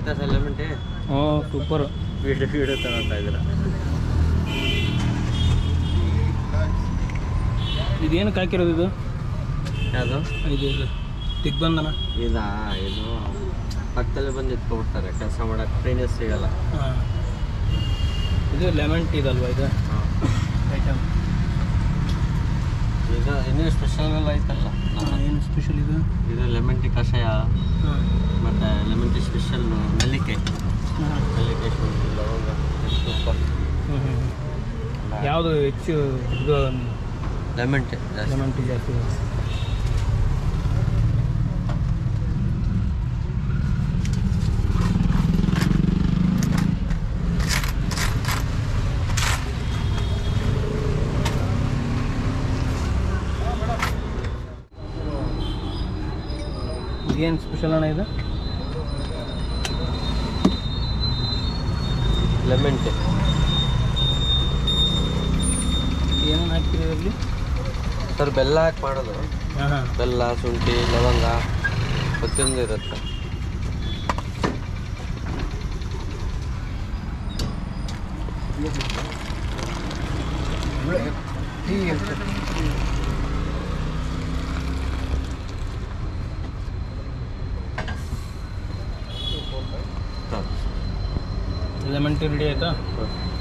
ಆಯ್ತಾ sir lemon tea ಹ್ಞೂ super video video ತಗೊಳ್ತಾ ಇದ್ದೀರಾ ಇದೇನಕ್ಕೆ ಹಾಕಿರೋದು ಇದು ಯಾವುದು ಇದು ಇದು ದಿಗ್ಬಂಧನ ಇದಾ ಇದು ಪಕ್ಕದಲ್ಲೇ ಬಂದು ಎತ್ಕೊಬಿಡ್ತಾರೆ ಕೆಲಸ ಮಾಡೋಕೆ ಫ್ರೀನೆಸ್ ಸಿಗಲ್ಲ ಹಾಂ ಇದು ಲೆಮನ್ ಟೀ ಇದಲ್ವಾ ಇದು ಐಟಮ್ ಇದು ಇನ್ನೂ ಸ್ಪೆಷಲ್ ಎಲ್ಲ ಐತಲ್ಲ ಏನು ಸ್ಪೆಷಲ್ ಇದು ಇದು ಲೆಮನ್ ಟೀ ಕಷಾಯ ಹಾಂ ಮತ್ತು ಲೆಮನ್ ಟೀ ಸ್ಪೆಷಲ್ ನೆಲ್ಲಿಕಾಯಿ ಹಾಂ ನೆಲ್ಲಿಕಾಯಿ ಶುಂಠಿ ಲವಂಗ ಸೂಪರ್ ಹ್ಞೂ ಹ್ಞೂ ಯಾವುದು ಹೆಚ್ಚು ಇದು ಲೆಮನ್ ಟೀ ಜಾಸ್ತಿ ಲೆಮನ್ ಟೀ ಜಾಸ್ತಿ ಇದೆ? ಇದೇನು ಸ್ಪೆಷಲ್ ಅಣ್ಣ ಇದು ಲೆಮನ್ ಟೀ ಏನೇನು ಹಾಕ್ತೀರಿ ಇದರಲ್ಲಿ ಸರ್ ಬೆಲ್ಲ ಹಾಕಿ ಮಾಡೋದು ಹಾಂ ಹಾಂ ಬೆಲ್ಲ ಶುಂಠಿ ಲವಂಗ ಪ್ರತಿಯೊಂದು ಇರುತ್ತೆ ಲೆಮನ್ ಟೀ ರೆಡಿ ಆಯಿತಾ ಹ್ಮ್.